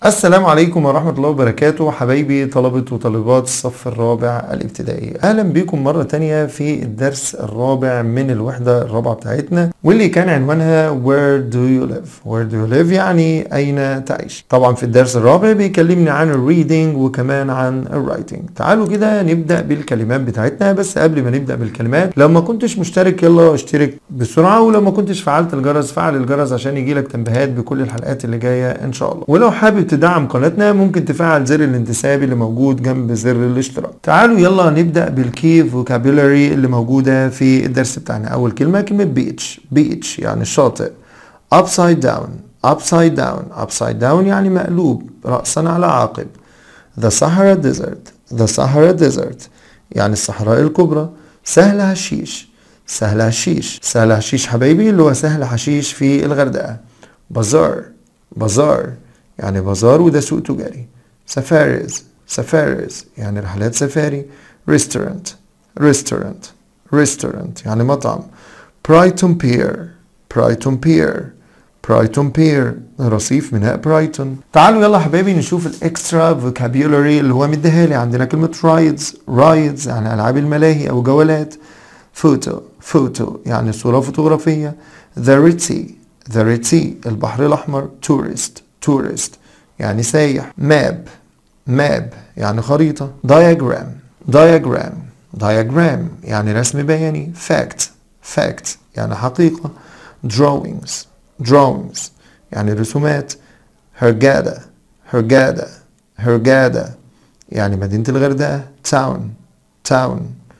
السلام عليكم ورحمة الله وبركاته حبايبي طلبة وطالبات الصف الرابع الابتدائي أهلا بكم مرة تانية في الدرس الرابع من الوحدة الرابعة بتاعتنا واللي كان عنوانها Where do you live Where do you live يعني أين تعيش طبعا في الدرس الرابع بيكلمني عن الريدنج وكمان عن الرايتنج تعالوا كده نبدأ بالكلمات بتاعتنا بس قبل ما نبدأ بالكلمات لو ما كنتش مشترك يلا اشترك بسرعة ولو ما كنتش فعلت الجرس فعل الجرس عشان يجيلك تنبيهات بكل الحلقات اللي جاية إن شاء الله ولو حابب تدعم قناتنا ممكن تفعل زر الانتساب اللي موجود جنب زر الاشتراك تعالوا يلا نبدأ بالكي فوكابولاري اللي موجودة في الدرس بتاعنا أول كلمة كلمة بيتش بيتش يعني الشاطئ upside down upside down upside down يعني مقلوب رأسا على عقب the Sahara desert the Sahara desert يعني الصحراء الكبرى سهل هشيش سهل هشيش سهل هشيش حبايبي اللي هو سهل حشيش في الغردقة بازار بازار يعني بازار وده سوق تجاري سفاريز سفاريز يعني رحلات سفاري ريستورانت ريستورانت ريستورانت يعني مطعم برايتون بير برايتون بير برايتون بير رصيف ميناء برايتون تعالوا يلا حبايبي نشوف الاكسترا فوكابيولاري اللي هو مديها لي عندنا كلمة رايدز رايدز يعني العاب الملاهي او جولات فوتو فوتو يعني صورة فوتوغرافية ذا ريتسي ذا ريتسي البحر الأحمر تورست تورست يعني سايح ماب ماب يعني خريطة diagram diagram diagram يعني رسم بياني fact fact يعني حقيقة drawings drawings يعني رسومات هرجادة هرجادة هرجادة يعني مدينة الغردقة town town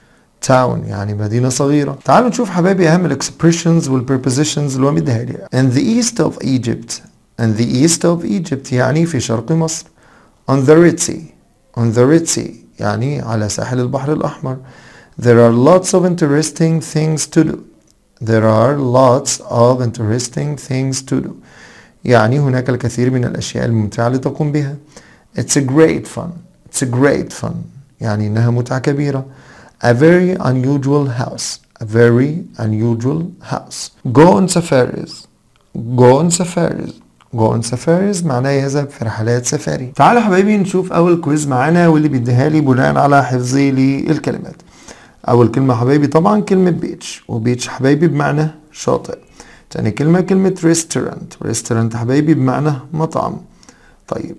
town يعني مدينة صغيرة تعالوا نشوف حبايبي أهم الإكسبريشنز والبريبوزيشنز اللي هو مديها لي in the east of Egypt in the east of Egypt يعني في شرق مصر on the Red Sea on the Red Sea يعني على ساحل البحر الأحمر there are lots of interesting things to do there are lots of interesting things to do يعني هناك الكثير من الأشياء الممتعة لتقوم بها it's a great fun it's a great fun يعني إنها متعة كبيرة a very unusual house a very unusual house go on safaris go on safaris go on safaris معناه يذهب في رحلات سفاري تعالوا حبايبي نشوف اول كويز معانا واللي بيديها لي بناء على حفظي للكلمات اول كلمه حبايبي طبعا كلمه بيتش وبيتش حبايبي بمعنى شاطئ تاني كلمه كلمه ريستورانت ريستورانت حبايبي بمعنى مطعم طيب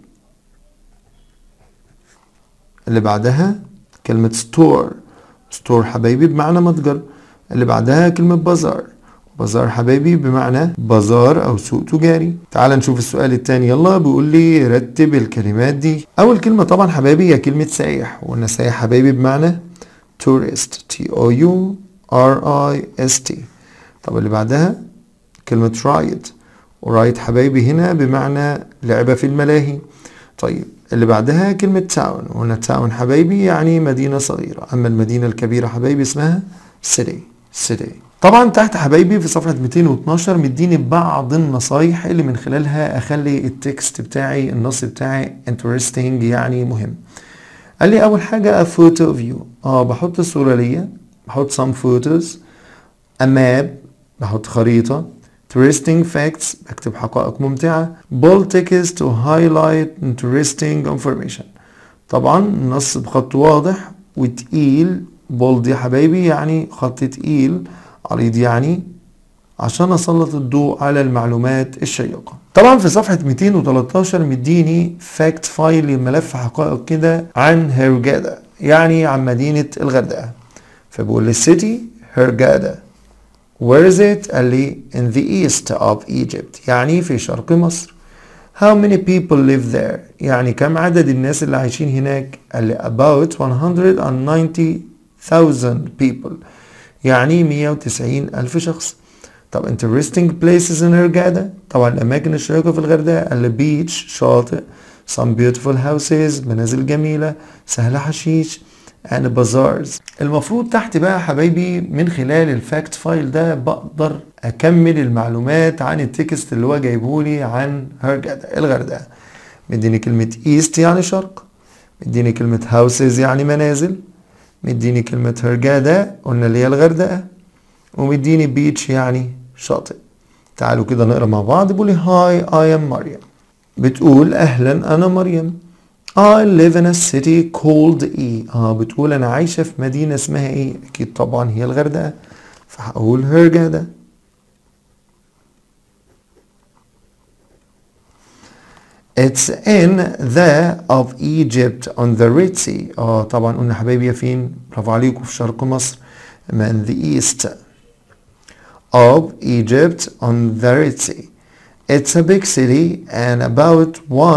اللي بعدها كلمه ستور ستور حبايبي بمعنى متجر اللي بعدها كلمه بازار بازار حبايبي بمعنى بازار او سوق تجاري تعال نشوف السؤال التاني يلا بيقول لي رتب الكلمات دي اول كلمة طبعا حبايبي هي كلمة سايح وقلنا سايح حبايبي بمعنى tourist T O U R I S T طب اللي بعدها كلمة رايد ورايد حبايبي هنا بمعنى لعبة في الملاهي طيب اللي بعدها كلمة تاون وقلنا تاون حبايبي يعني مدينة صغيرة أما المدينة الكبيرة حبايبي اسمها city city طبعا تحت حبايبي في صفحة 212 مديني بعض النصايح اللي من خلالها اخلي التكست بتاعي النص بتاعي interesting يعني مهم قال لي اول حاجة a photo of you اه بحط صورة ليا بحط some photos a map بحط خريطة interesting facts بكتب حقائق ممتعة bold text to highlight interesting information طبعا النص بخط واضح وتقيل بولد يا حبايبي يعني خط تقيل عريض يعني عشان اسلط الضوء على المعلومات الشيقة طبعا في صفحة 213 مديني فاكت فايل لملف حقائق كده عن هرجادا يعني عن مدينة الغردقة فبقول للسيتي هرجادا Where is it؟ قال لي in the east of Egypt يعني في شرق مصر How many people live there؟ يعني كم عدد الناس اللي عايشين هناك؟ قال لي about 190,000 people يعني 190 ألف شخص طب interesting places in هرجادة طبعا الأماكن الشيقة في الغردقة قال لي beach شاطئ some beautiful houses منازل جميلة سهل حشيش and bazaars المفروض تحت بقى حبايبي من خلال الفاكت فايل ده بقدر أكمل المعلومات عن التكست اللي هو جايبهولي عن هرجادة الغردقة مديني كلمة east يعني شرق مديني كلمة houses يعني منازل مديني كلمة هرجادة قلنا اللي هي الغردقة ومديني بيتش يعني شاطئ تعالوا كده نقرا مع بعض بيقول لي هاي اي ام مريم بتقول أهلا أنا مريم I live in a city called إيه آه بتقول أنا عايشة في مدينة اسمها إيه أكيد طبعا هي الغردقة فهقول هرجادة It's in the of Egypt on the Red Sea اه طبعا قلنا حبايبي فين برافو عليكم في شرق مصر من the east of Egypt on the Red Sea It's a big city and about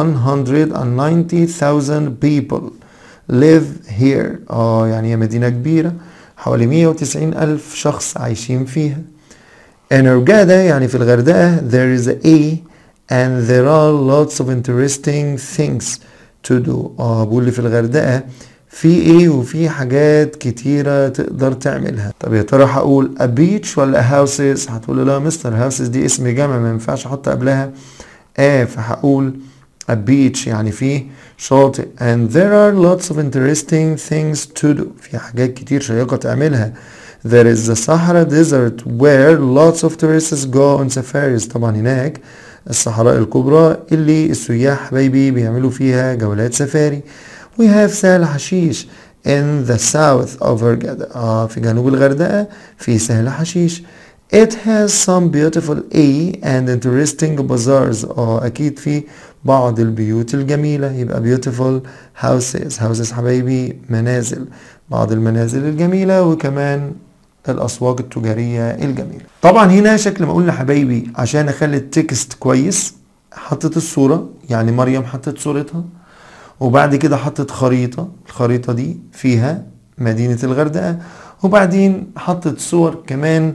190,000 people live here اه يعني هي مدينة كبيرة حوالي 190 ألف شخص عايشين فيها In Hurghada يعني في الغردقة there is a and there are lots of interesting things to do اه بقول لي في الغردقة في ايه وفي حاجات كتيرة تقدر تعملها طب يا ترى هقول a beach ولا houses هتقول لي لا مستر houses دي اسم جمع ما ينفعش احط قبلها اه فهقول a beach يعني فيه شاطئ and there are lots of interesting things to do في حاجات كتير شيقة تعملها there is the Sahara desert where lots of tourists go on safaris طبعا هناك الصحراء الكبرى اللي السياح حبايبي بيعملوا فيها جولات سفاري we have سهل حشيش in the south of Hurghada آه في جنوب الغردقة في سهل حشيش it has some beautiful A and interesting bazaars آه أكيد في بعض البيوت الجميلة يبقى beautiful houses houses حبايبي منازل بعض المنازل الجميلة وكمان الأسواق التجارية الجميلة طبعا هنا شكل ما قلنا حبايبي عشان أخلي التكست كويس حطيت الصورة يعني مريم حطت صورتها وبعد كده حطت خريطة الخريطة دي فيها مدينة الغردقة وبعدين حطت صور كمان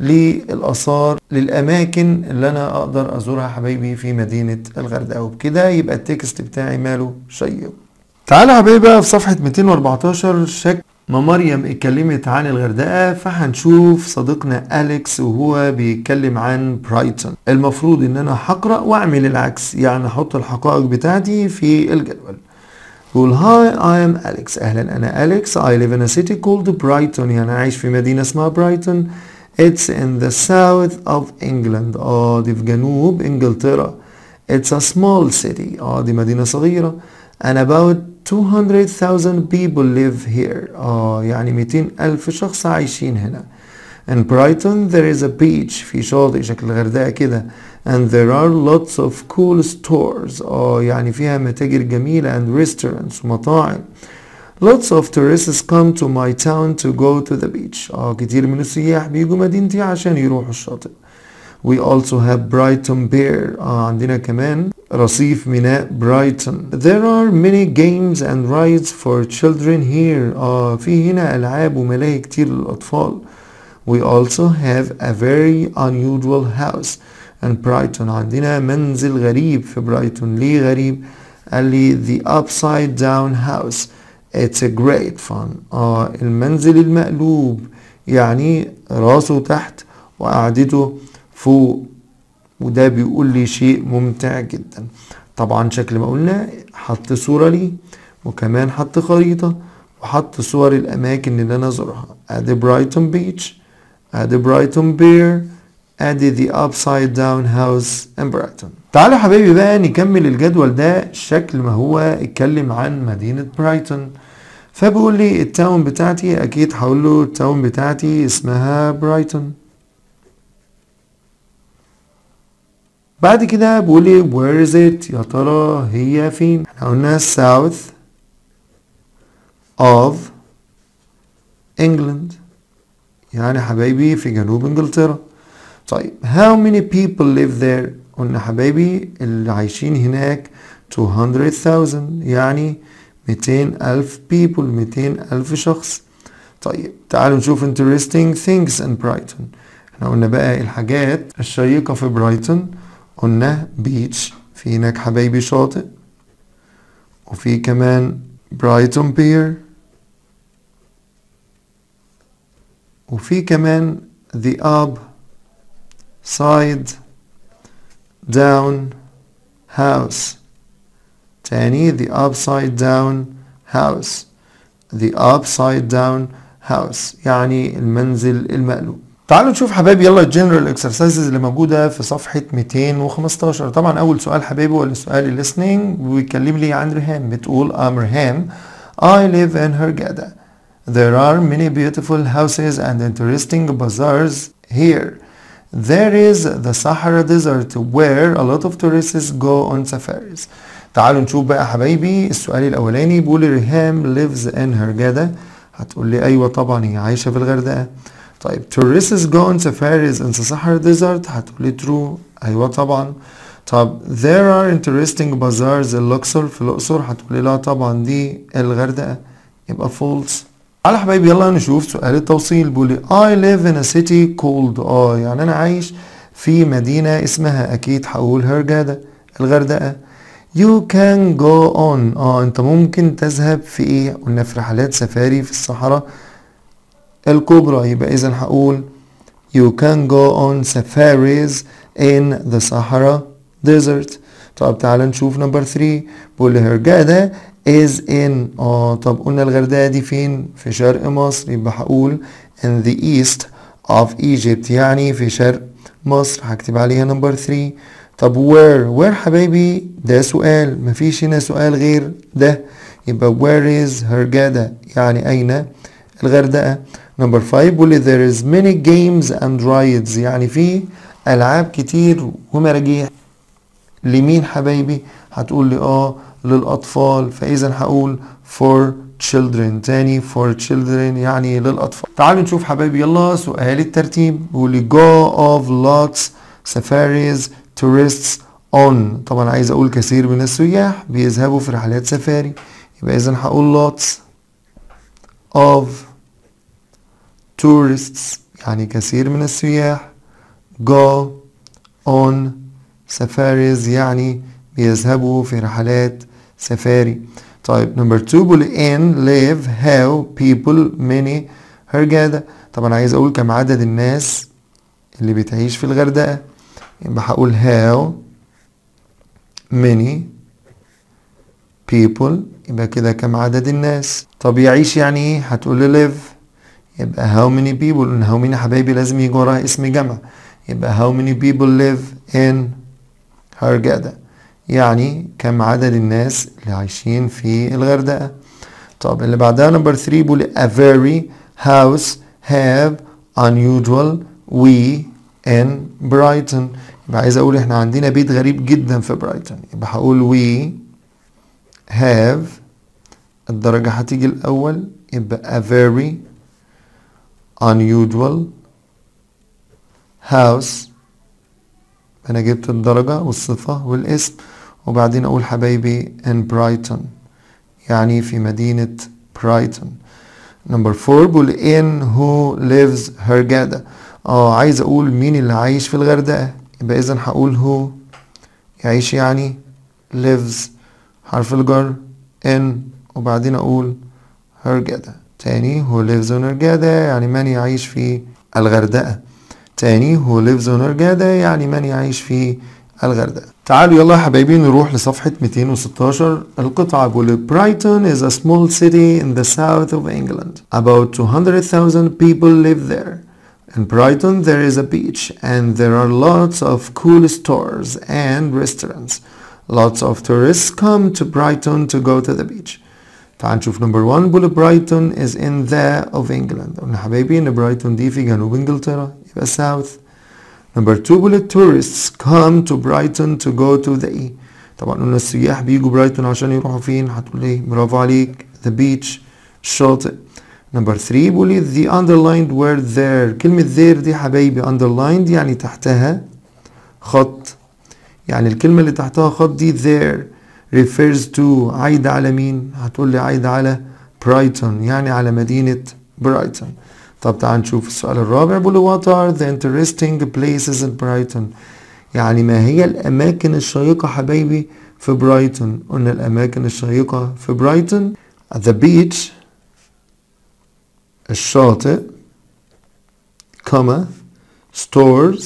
للآثار للأماكن اللي أنا أقدر أزورها حبايبي في مدينة الغردقة وبكده يبقى التكست بتاعي ماله شيق تعالى حبايبي بقى في صفحة 214 شكل ما مريم اتكلمت عن الغردقة فهنشوف صديقنا أليكس وهو بيتكلم عن برايتون المفروض ان انا هقرأ واعمل العكس يعني احط الحقائق بتاعتي في الجدول قول هاي I am Alex اهلا انا أليكس I live in a city called Brighton يعني عايش في مدينة اسمها برايتون It's in the south of England اه دي في جنوب انجلترا It's a small city اه دي مدينة صغيرة and about 200,000 people live here اه يعني 200 ألف شخص عايشين هنا In Brighton there is a beach في شاطئ شكل الغردقة كده and there are lots of cool stores اه يعني فيها متاجر جميلة and restaurants ومطاعم Lots of tourists come to my town to go to the beach اه كتير من السياح بيجوا مدينتي عشان يروحوا الشاطئ We also have Brighton Pier آه عندنا كمان رصيف ميناء برايتون There are many games and rides for children here آه في هنا ألعاب وملاهي كتير للأطفال We also have a very unusual house in Brighton عندنا منزل غريب في برايتون ليه غريب؟ قال لي the upside down house It's a great fun آه المنزل المقلوب يعني راسه تحت وقعدته فوق وده بيقول لي شيء ممتع جدا طبعا شكل ما قلنا حط صورة لي وكمان حط خريطة وحط صور الأماكن اللي أنا أزورها أدي برايتون بيتش أدي برايتون بير أدي the upside down house in برايتون تعالوا حبايبي بقى نكمل الجدول ده شكل ما هو اتكلم عن مدينة برايتون فبيقول لي التاون بتاعتي أكيد هقول له التاون بتاعتي اسمها برايتون بعد كده بقول لي where is it يا ترى هي فين احنا قلنا south of England يعني حبايبي في جنوب انجلترا طيب how many people live there قلنا حبايبي اللي عايشين هناك 200,000 يعني 200 ألف people 200 ألف شخص طيب تعالوا نشوف interesting things in Brighton احنا قلنا بقى الحاجات الشيقة في برايتون قلنا بيتش في هناك حبايبي شاطئ وفي كمان برايتون بير وفي كمان the up side down house تاني the upside down house the upside down house يعني المنزل المقلوب تعالوا نشوف حبايبي يلا الجنرال اكسرسايزز اللي موجوده في صفحه 215 طبعا اول سؤال حبايبي هو السؤال الليسننج وبيتكلم لي عن ريهام بتقول ام ريهام I live in Hurghada There are many beautiful houses and interesting bazaars here There is the Sahara Desert where a lot of tourists go on safaris تعالوا نشوف بقى حبايبي السؤال الاولاني بيقول ريهام lives in Hurghada هتقول لي ايوه طبعا هي عايشه في الغردقه طيب tourists go on safaris in the Sahara Desert هتقول لي true ايوه طبعا طب there are interesting bazaars in الأقصر في الأقصر هتقول لي لا طبعا دي الغردقة يبقى false على حبايبي يلا نشوف سؤال التوصيل بيقول لي I live in a city called اه يعني أنا عايش في مدينة اسمها أكيد هقول هرجادة الغردقة You can go on اه انت ممكن تذهب في ايه قلنا في رحلات سفاري في الصحراء الكبرى يبقى اذا هقول You can go on safaris in the Sahara Desert طب تعال نشوف نمبر 3 بيقول لي هرجادة is in اه طب قلنا الغردقة دي فين في شرق مصر يبقى هقول in the east of Egypt يعني في شرق مصر هكتب عليها نمبر 3 طب where where حبايبي ده سؤال مفيش هنا سؤال غير ده يبقى where is هرجادة يعني أين الغردقة نمبر 5 بيقول لي there is many games and rides يعني في ألعاب كتير ومراجيح لمين حبايبي هتقول لي اه للأطفال فإذا هقول for children تاني for children يعني للأطفال تعالوا نشوف حبايبي يلا سؤال الترتيب بيقول لي go of lots safaris tourists on طبعا عايز أقول كثير من السياح بيذهبوا في رحلات سفاري يبقى إذا هقول lots of tourists يعني كثير من السياح go on safaris يعني بيذهبوا في رحلات سفاري طيب نمبر 2 بيقول in live how people many هرجادة طبعا عايز اقول كم عدد الناس اللي بتعيش في الغردقة يبقى هقول how many people يبقى كده كم عدد الناس طب يعيش يعني ايه هتقول لي live يبقى how many people ان how many حبايبي لازم يجي وراها اسم جمع يبقى how many people live in هرجادة يعني كم عدد الناس اللي عايشين في الغردقة طب اللي بعدها نمبر 3 بيقول a very house have unusual we in Brighton يبقى عايز اقول احنا عندنا بيت غريب جدا في برايتون يبقى هقول we have الدرجة هتيجي الأول يبقى a very unusual house انا جبت الدرجة والصفة والاسم وبعدين اقول حبايبي in Brighton يعني في مدينة برايتون نمبر 4 بقول in who lives هرجادة اه عايز اقول مين اللي عايش في الغردقة يبقى اذا هقول who يعيش يعني lives حرف الجر in وبعدين اقول هرجادة تاني who lives on هرجادة يعني من يعيش في الغردقة تاني who lives on هرجادة يعني من يعيش في الغردقة تعالوا يلا يا حبايبي نروح لصفحة 216 القطعة بيقول Brighton is a small city in the south of England. About 200,000 people live there. In Brighton there is a beach and there are lots of cool stores and restaurants. Lots of tourists come to Brighton to go to the beach. تعال نشوف نمبر 1 بيقول Brighton is in the of England. قلنا حبايبي ان برايتون دي في جنوب انجلترا يبقى south. نمبر 2 بيقول tourists come to Brighton to go to the E. طبعا قلنا السياح بيجوا برايتون عشان يروحوا فين هتقول ايه برافو عليك the beach الشاطئ نمبر 3 بيقول لي the underlined word there كلمة there دي حبايبي underlined يعني تحتها خط يعني الكلمة اللي تحتها خط دي there refers to عايدة على مين هتقول لي عايدة على برايتون يعني على مدينة برايتون طب تعال نشوف السؤال الرابع بيقول what are the interesting places in Brighton يعني ما هي الأماكن الشيقة حبايبي في برايتون قلنا الأماكن الشيقة في برايتون the beach الشاطئ كما stores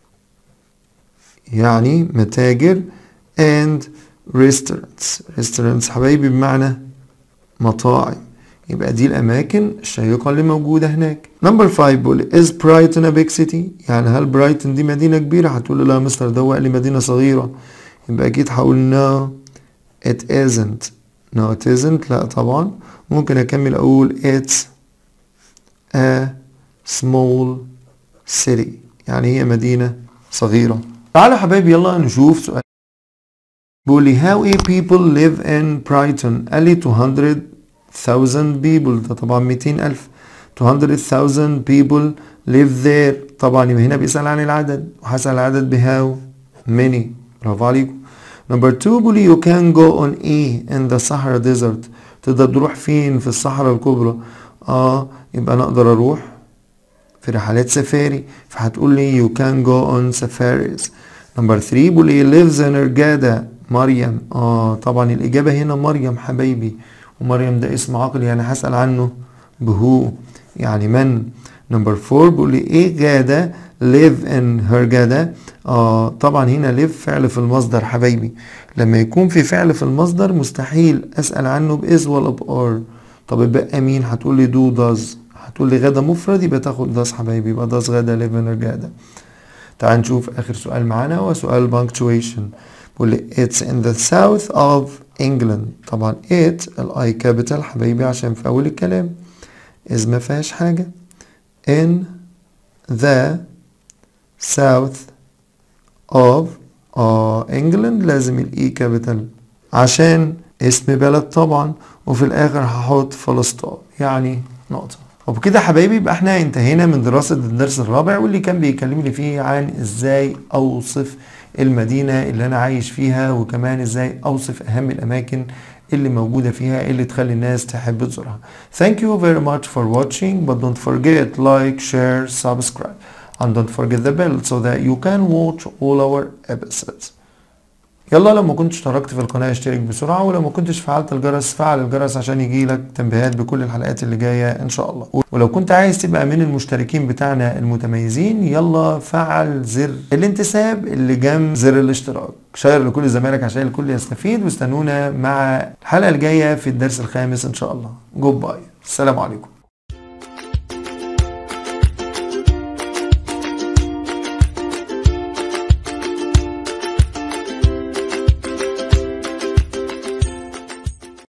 يعني متاجر and restaurants restaurants حبايبي بمعنى مطاعم يبقى دي الأماكن الشيقة اللي موجودة هناك نمبر 5 بيقول is Brighton a big city يعني هل برايتون دي مدينة كبيرة هتقول لي لا يا مستر ده هو قال لي مدينة صغيرة يبقى أكيد هقول no it isn't no it isn't لا طبعا ممكن أكمل أقول it's a small city يعني هي مدينة صغيرة تعالوا حبايبي يلا نشوف سؤال بيقول لي how many people live in Brighton قال لي 200,000 people ده طبعا 200,000 200,000 people live there طبعا يبقى هنا بيسأل عن العدد وهسأل العدد بهاو many برافو عليكم نمبر 2 بيقول لي you can go on A in the Sahara desert تقدر تروح فين في الصحراء الكبرى اه يبقى انا اقدر اروح في رحلات سفاري فهتقول لي you can go on safaris نمبر 3 بيقول لي lives in Hurghada مريم اه طبعا الاجابه هنا مريم حبايبي ومريم ده اسم عقلي يعني هسال عنه بهو يعني من نمبر 4 بيقول لي ايه غاده live in هرجادا اه طبعا هنا live فعل في المصدر حبايبي لما يكون في فعل في المصدر مستحيل اسال عنه باز ولا بار طب يبقى مين هتقول لي دو داز هتقول لي غدا مفرد يبقى تاخد داز حبايبي يبقى داز غدا live in هرجادا تعال نشوف اخر سؤال معانا هو سؤال punctuation بيقول لي it's in the south of England طبعا it الاي كابيتال حبايبي عشان في اول الكلام is ما فيهاش حاجة in the south of uh, England لازم الاي كابيتال عشان اسم بلد طبعا وفي الاخر هحط فلسطين يعني نقطة وبكده يا حبايبي يبقى احنا انتهينا من دراسة الدرس الرابع واللي كان بيكلمني فيه عن ازاي اوصف المدينة اللي انا عايش فيها وكمان ازاي اوصف اهم الاماكن اللي موجودة فيها اللي تخلي الناس تحب تزورها Thank you very much for watching but don't forget like, share, subscribe and don't forget the bell so that you can watch all our episodes يلا لو ما كنتش اشتركت في القناة اشترك بسرعة ولو ما كنتش فعلت الجرس فعل الجرس عشان يجيلك تنبيهات بكل الحلقات اللي جاية ان شاء الله ولو كنت عايز تبقى من المشتركين بتاعنا المتميزين يلا فعل زر الانتساب اللي جنب زر الاشتراك شير لكل زمايلك عشان الكل يستفيد واستنونا مع الحلقة الجاية في الدرس الخامس ان شاء الله جود باي السلام عليكم